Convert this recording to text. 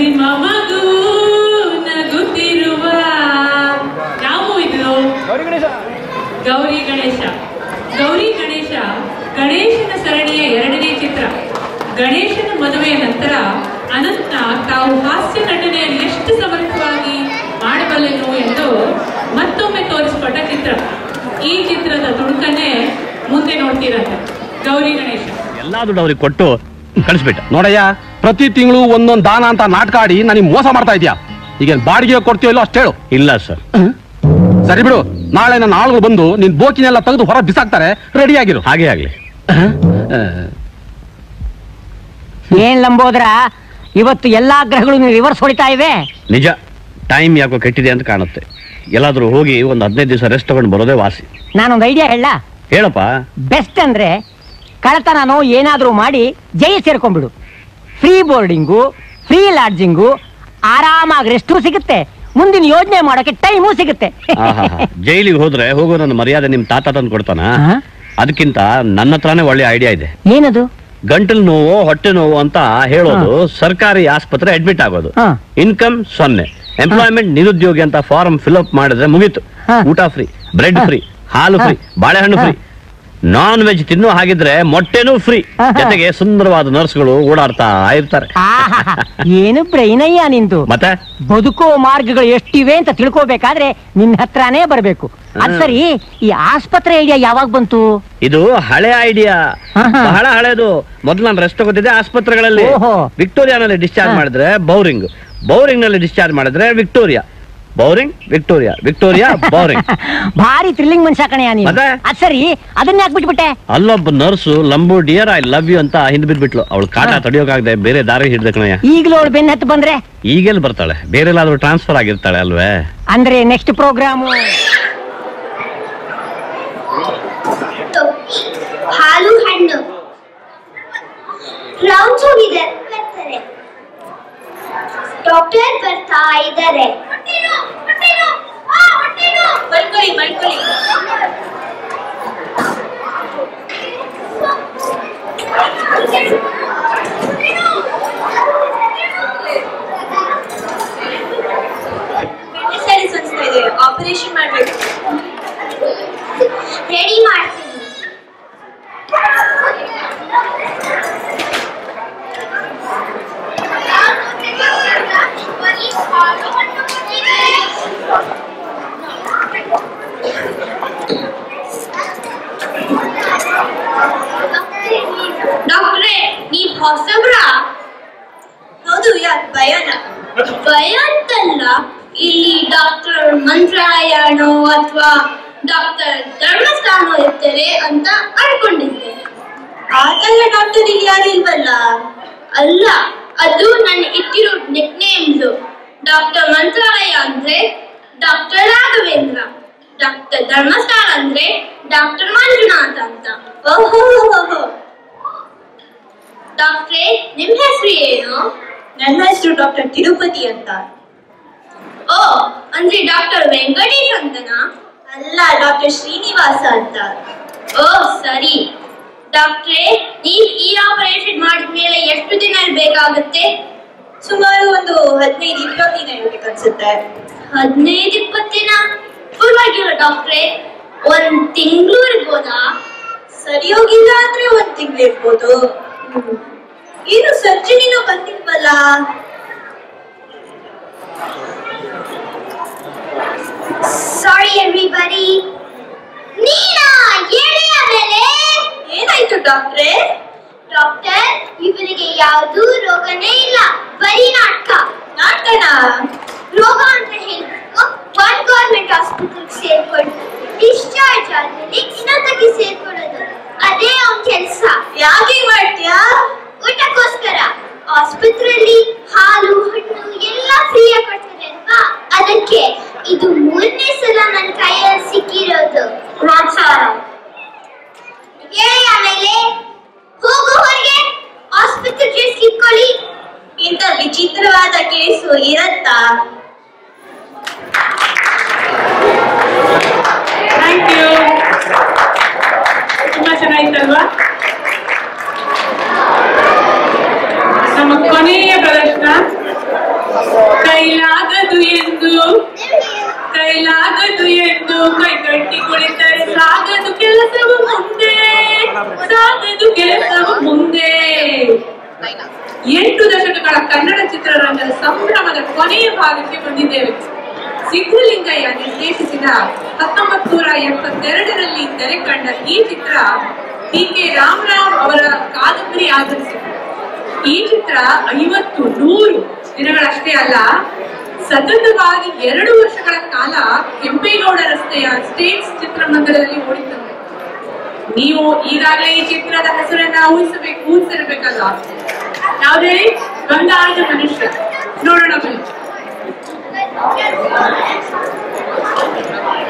ನಿಮ್ಮ ಮಗು ನಗುತ್ತಿರುವ ಯಾವ ಇದು ಗೌರಿ ಗಣೇಶ ಗೌರಿ ಗಣೇಶ ಗಣೇಶನ ಸರಣಿಯ ಎರಡನೇ ಚಿತ್ರ ಗಣೇಶನ ಮದುವೆಯ ನಂತರ ಅನಂತ ತಾವು ಹಾಸ್ಯ ನಟನೆಯನ್ನು ಎಷ್ಟು ಸಮರ್ಥವಾಗಿ ಮಾಡಬಲ್ಲನು ಎಂದು ಮತ್ತೊಮ್ಮೆ ತೋರಿಸಿಕೊಟ್ಟ ಚಿತ್ರ ಈ ಚಿತ್ರದ ತುಣುಕನ್ನೇ ಮುಂದೆ ನೋಡ್ತಿರತ್ತೆ ಗೌರಿ ಗಣೇಶ ಎಲ್ಲಾ ದುಡ್ಡು ಅವ್ರಿಗೆ ಕೊಟ್ಟು ಕಳಿಸ್ಬಿಟ್ಟ ನೋಡಯ್ಯ ಪ್ರತಿ ತಿಂಗಳು ಒಂದೊಂದ್ ದಾನ ಅಂತ ನಾಟಕ ಆಡಿ ನನಗೆ ಮೋಸ ಮಾಡ್ತಾ ಇದೀಯಾ ಈಗ ಬಾಡಿಗೆ ಕೊಡ್ತೀಯೋ ಇಲ್ಲೋ ಅಷ್ಟು ಹೇಳು ಇಲ್ಲ ಸರ್ ಸರಿ ಬಿಡು ನಾಳೆ ನನ್ನ ಆಳುಗಳು ಬಂದು ನಿನ್ ಬೋಕಿನೆಲ್ಲ ತೆಗೆದು ಹೊರ ಬಿಸಾಕ್ತಾರೆ ರೆಡಿ ಆಗಿರು ಹಾಗೆ ಆಗ್ಲಿ ಏನ್ ಲಂಬೋದ್ರ ಇವತ್ತು ಎಲ್ಲಾ ಗ್ರಹಗಳು ರಿವರ್ಸ್ ಹೊಡಿತಾ ಇವೆ ನಿಜ ಟೈಮ್ ಯಾಕೋ ಕೆಟ್ಟಿದೆ ಅಂತ ಕಾಣುತ್ತೆ ಎಲ್ಲಾದ್ರೂ ಹೋಗಿ ಒಂದು ಹದಿನೈದು ದಿವಸ ರೆಸ್ಟ್ ತಗೊಂಡು ಬರೋದೇ ವಾಸಿ ನಾನೊಂದು ಐಡಿಯಾ ಹೇಳ ಹೇಳಪ್ಪ ಬೆಸ್ಟ್ ಅಂದ್ರೆ ಕಳತನನೋ ಏನಾದ್ರೂ ಮಾಡಿ ಜೈ ಸೇರ್ಕೊಂಡ್ಬಿಡು ಫ್ರೀ ಬೋರ್ಡಿಂಗು ಫ್ರೀ ಲಾಡ್ಜಿಂಗು ಆರಾಮಾಗಿ ರೆಸ್ಟು ಸಿಗುತ್ತೆ ಮುಂದಿನ ಯೋಜನೆ ಮಾಡೋಕೆ ಟೈಮು ಸಿಗುತ್ತೆ ಆಹಾಹಾ. ಜೈಲಿಗೆ ಹೋದ್ರೆ ಹೋಗೋ ನನ್ನ ಮರ್ಯಾದೆ ನಿಮ್ ತಾತ ತಂದು ಕೊಡ್ತಾನ ಹಾ? ಅದಕ್ಕಿಂತ ನನ್ನ ಹತ್ರನೇ ಒಳ್ಳೆ ಐಡಿಯಾ ಇದೆ ಏನದು ಗಂಟಲು ನೋವು ಹೊಟ್ಟೆ ನೋವು ಅಂತ ಹೇಳೋದು ಸರ್ಕಾರಿ ಆಸ್ಪತ್ರೆ ಅಡ್ಮಿಟ್ ಆಗೋದು ಹಾ. ಇನ್ಕಮ್ ಸೊನ್ನೆ ಎಂಪ್ಲಾಯ್ಮೆಂಟ್ ನಿರುದ್ಯೋಗಿ ಅಂತ ಫಾರ್ಮ್ ಫಿಲ್ ಅಪ್ ಮಾಡಿದ್ರೆ ಮುಗೀತು ಹಾ. ಊಟ ಫ್ರೀ ಬ್ರೆಡ್ ಫ್ರೀ ಹಾಲು ಫ್ರೀ ಬಾಳೆಹಣ್ಣು ಫ್ರೀ ನಾನ್ ವೆಜ್ ತಿನ್ನೋ ಹಾಗಿದ್ರೆ ಮೊಟ್ಟೆನೂ ಫ್ರೀ ಹಾ, ಹಾ. ಜೊತೆಗೆ ಸುಂದರವಾದ ನರ್ಸ್ಗಳು ಓಡಾಡ್ತಾ ಇರ್ತಾರೆ ಆಹಾಹಾ. ಏನು ಬ್ರೈನಯ್ಯ ನಿಂದು ಮತ್ತೆ ಬದುಕೋ ಮಾರ್ಗಗಳು ಎಷ್ಟಿವೆ ಅಂತ ತಿಳ್ಕೋಬೇಕಾದ್ರೆ ನಿನ್ನ ಹತ್ರನೇ ಬರಬೇಕು ಅದ್ ಸರಿ ಈ ಆಸ್ಪತ್ರೆ ಐಡಿಯಾ ಯಾವಾಗ ಬಂತು ಇದು ಹಳೆ ಐಡಿಯಾ ಹಾ, ಹಾ. ಬಹಳ ಹಳೆದು ಮೊದಲು ನಾನು ರೆಸ್ಟ್ ತಗೋತಿದ್ದೆ ಆಸ್ಪತ್ರೆಗಳಲ್ಲಿ ಓಹೋ. ವಿಕ್ಟೋರಿಯಾನಲ್ಲಿ ಡಿಸ್ಚಾರ್ಜ್ ಹಾ. ಮಾಡಿದ್ರೆ ಬೌರಿಂಗ್ ಬೌರಿಂಗ್ ನಲ್ಲಿ ಡಿಸ್ಚಾರ್ಜ್ ಮಾಡಿದ್ರೆ Victoria Bowring Victoria Victoria Bowring ಭಾರಿ ಥ್ರಿಲ್ಲಿಂಗ್ ಮನುಷ್ಯ ಕಣಯ್ಯ ನೀನು ಮತ್ತೆ? ಅದ್ ಸರಿ ಅದನ್ನ ಯಾಕೆ ಬಿಟ್ಬಿಟ್ಟೆ ಅಲ್ಲೊಬ್ಬ ನರ್ಸು ಲಂಬು ಡಿಯರ್ ಐ ಲವ್ ಯು ಅಂತ ಹಿಂದ್ ಬಿದ್ಬಿಟ್ಲು ಅವಳು ಕಾಟ ಹಾ. ತಡಿಯೋಕಾಗದೆ ಬೇರೆ ದಾರಿ ಹಿಡ್ದ ಕಣಯ್ಯ ಈಗಲೂ ಅವಳು ಬೆನ್ನ ಹತ್ತು ಬಂದ್ರೆ ಈಗೆಲ್ಲಿ ಬರ್ತಾಳೆ ಬೇರೆ ಎಲ್ಲಾದ್ರೂ ಟ್ರಾನ್ಸ್ಫರ್ ಆಗಿರ್ತಾಳೆ ಅಲ್ವೇ ಅಂದ್ರೆ ನೆಕ್ಸ್ಟ್ ಪ್ರೋಗ್ರಾಮು ತೊಟ್ಟಿ ಹಾಲು ಹಣ್ಣು ರೌಂಡ್ಸ್ ಹೋಗಿದೆ ಬರ್ತಾರೆ ಡಾಕ್ಟರ್ ಬರ್ತಾ ಇದ್ದಾರೆ ಮಲ್ಕೊಳ್ಳಿ ಮಲ್ಕೊಳ್ಳಿ ಮೆಡಿಸೈನ್ಸ್ ಅನ್ಸ್ತಾ ಇದೆ ಆಪರೇಷನ್ ಮಾಡ್ಬೇಕು ರೆಡಿ ಮಾಡ್ತೀನಿ ಡಾಕ್ಟ್ರೇ ನೀವ್ ಹೊಸಬ್ರ ಹೌದು ಯಾಕೆ ಭಯನ ಭಯ ಅಂತಲ್ಲ ಇಲ್ಲಿ ಡಾಕ್ಟರ್ ಮಂತ್ರಾಯಣೋ ಅಥವಾ ಡಾಕ್ಟರ್ ಧರ್ಮಸ್ಥಾನ ಇರ್ತಾರೆ ಅಂತ ಅನ್ಕೊಂಡಿದ್ದೆ ಆಗೆಲ್ಲ ಡಾಕ್ಟರ್ ಇಲ್ಲಿ ಯಾರು ಇಲ್ವಲ್ಲ ಅಲ್ಲ ಅದು ನನ್ನ ಇಟ್ಟಿರೋ ನಿಕ್ ನೇಮ್ಸ್ ಡಾಕ್ಟರ್ ಮಂತ್ರಾಲಯ ಅಂದ್ರೆ ಡಾಕ್ಟರ್ ರಾಘವೇಂದ್ರ ಡಾಕ್ಟರ್ ಧರ್ಮಸ್ಥಳ ಅಂದ್ರೆ ಡಾಕ್ಟರ್ ಮಂಜುನಾಥ್ ಅಂತ ಓಹೋ ಡಾಕ್ಟ್ರೇ ನಿಮ್ ಹೆಸರು ಏನು ನನ್ನ ಹೆಸರು ಡಾಕ್ಟರ್ ತಿರುಪತಿ ಅಂತ ಓ ಅಂದ್ರೆ ಡಾಕ್ಟರ್ ವೆಂಕಟೇಶ್ ಅಂತನಾ ಅಲ್ಲ ಡಾಕ್ಟರ್ ಶ್ರೀನಿವಾಸ ಅಂತ ಓ ಸರಿ ಡಾಕ್ಟ್ರೇ ನೀವ್ ಈ ಆಪರೇಷನ್ ಮಾಡಿದ್ಮೇಲೆ ಎಷ್ಟು ದಿನ ಬೇಕಾಗುತ್ತೆ ಸುಮಾರು ಒಂದು ಹದಿನೈದು ಇಪ್ಪತ್ತು ದಿನ ಇರ್ಬೇಕು ಅನ್ಸುತ್ತೆ ಹದಿನೈದು ಇಪ್ಪತ್ತು ದಿನ ಪರವಾಗಿಲ್ಲ ಡಾಕ್ಟ್ರೇ ಒಂದ್ ತಿಂಗಳು ಇರ್ಬೋದಾ ಸರಿ ಹೋಗಿಲ್ಲ ಅಂದ್ರೆ ಒಂದ್ ತಿಂಗಳು ಇರ್ಬೋದು ಏನು ಸರ್ಜನಿನೂ ಬಂದಿಲ್ವಲ್ಲ ಸಾರಿ ಎವ್ರಿಬಡಿ ನೀನಾ ಎಳೆಯ ಮೇಲೆ ಏನಾಯ್ತು ಡಾಕ್ಟ್ರೇ ಡಾಕ್ಟರ್ ಇವರಿಗೆ ಯಾವುದೂ ರೋಗನೇ ಇಲ್ಲ ಬರೀ ನಾಟಕ ನಾಟಕನ ರೋಗ ಅಂತ ಹೇಳ್ಬೇಕು ಒಂದ್ ಗೌರ್ಮೆಂಟ್ ಹಾಸ್ಪಿಟಲ್ ಸೇರ್ಕೊಂಡು ಡಿಸ್ಚಾರ್ಜ್ ಆದ್ಮೇಲೆ ಇನ್ನೊಂದಕ್ಕೆ ಸೇರ್ಕೊಳ್ಳೋದು ಅದೇ ಅವ್ನ ಕೆಲಸ ಯಾಕೆ ಮಾಡ್ತೀಯಾ ಊಟಕ್ಕೋಸ್ಕರ ಆಸ್ಪತ್ರೆಯಲ್ಲಿ ಹಾಲು ಹಣ್ಣು ಎಲ್ಲ ಫ್ರೀಯಾಗಿ ಕೊಡ್ತಾರೆ ಅಲ್ವಾ ಅದಕ್ಕೆ ಇದು ಮೂರನೇ ಸಲ ನನ್ನ ಕೈಯಲ್ಲಿ ಸಿಕ್ಕಿರೋದು ಪ್ರೋತ್ಸಾಹ ಹೇಳಿ ಆಮೇಲೆ ಹೋಗು ಹೊರಗೆ ಆಸ್ಪತ್ರೆ ಡ್ರೆಸ್ ಇಟ್ಕೊಳ್ಳಿ ಇಂಥ ವಿಚಿತ್ರವಾದ ಕೇಸು ಇರತ್ತಾ ಥ್ಯಾಂಕ್ ಯು ತುಂಬಾ ಚೆನ್ನಾಗಿತ್ತಲ್ವಾ ನಮ್ಮ ಕೊನೆಯ ಪ್ರದರ್ಶನ ಎಂಟು ದಶಕಗಳ ಕನ್ನಡ ಚಿತ್ರರಂಗದ ಸಂಭ್ರಮದ ಕೊನೆಯ ಭಾಗಕ್ಕೆ ಬಂದಿದ್ದೇವೆ ಸಿದ್ದಲಿಂಗಯ್ಯ ನಿರ್ದೇಶಿಸಿದ ಹತ್ತೊಂಬತ್ ನೂರ ಎಪ್ಪತ್ತೆರಡರಲ್ಲಿ ತೆರೆ ಕಂಡ ಈ ಚಿತ್ರ ಡಿ ಕೆ ರಾಮರಾವ್ ಅವರ ಕಾದಂಬರಿ ಆಧರಿಸಿದೆ ಈ ಚಿತ್ರ ಐವತ್ತು ನೂರು ದಿನಗಳಷ್ಟೇ ಅಲ್ಲ ಸತತವಾಗಿ ಎರಡು ವರ್ಷಗಳ ಕಾಲ ಕೆಂಪೇಗೌಡ ರಸ್ತೆಯ ಸ್ಟೇಟ್ಸ್ ಚಿತ್ರಮಂದಿರದಲ್ಲಿ ಓಡಿತಂತೆ ನೀವು ಈಗಾಗಲೇ ಈ ಚಿತ್ರದ ಹೆಸರನ್ನ ಊಹಿಸಬೇಕು ಊಹಿಸಿರ್ಬೇಕಲ್ಲ ಯಾವ್ದು ಹೇಳಿ ಗಂಗಾರದ ಮನುಷ್ಯ ನೋಡೋಣ ಬನ್ನಿ